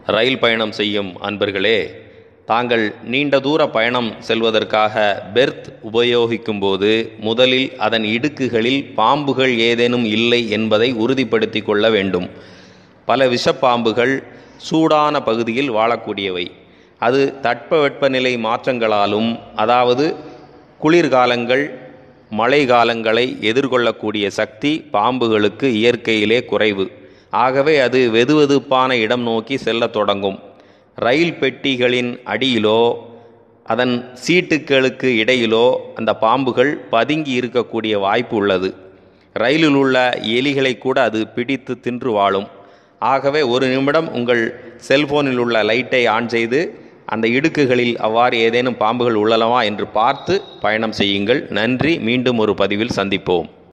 ரயில் பயணம் செய்யும் அன்பர்களே தாங்கள் நீண்ட தூர பயணம் செல்வதற்காக பெர்த் உபயோகிக்கும் போது முதலில் அதன் இடுக்குகளில் பாம்புகள் ஏதேனும் இல்லை என்பதை உறுதிப்படுத்தி கொள்ள வேண்டும் பல விஷப்பாம்புகள் சூடான பகுதியில் வாழக்கூடியவை அது தட்பவெப்பநிலை மாற்றங்களாலும் அதாவது குளிர்காலங்கள் மழை காலங்களை எதிர்கொள்ளக்கூடிய சக்தி பாம்புகளுக்கு இயற்கையிலே குறைவு ஆகவே அது வெதுவெதுப்பான இடம் நோக்கி செல்லத் தொடங்கும் ரயில் பெட்டிகளின் அடியிலோ அதன் சீட்டுகளுக்கு இடையிலோ அந்த பாம்புகள் பதுங்கி இருக்கக்கூடிய வாய்ப்பு உள்ளது ரயிலில் உள்ள எலிகளை கூட அது பிடித்து தின்று வாழும் ஆகவே ஒரு நிமிடம் உங்கள் செல்போனில் உள்ள லைட்டை ஆன் செய்து அந்த இடுக்குகளில் அவ்வாறு ஏதேனும் பாம்புகள் உள்ளனவா என்று பார்த்து பயணம் செய்யுங்கள் நன்றி மீண்டும் ஒரு பதிவில் சந்திப்போம்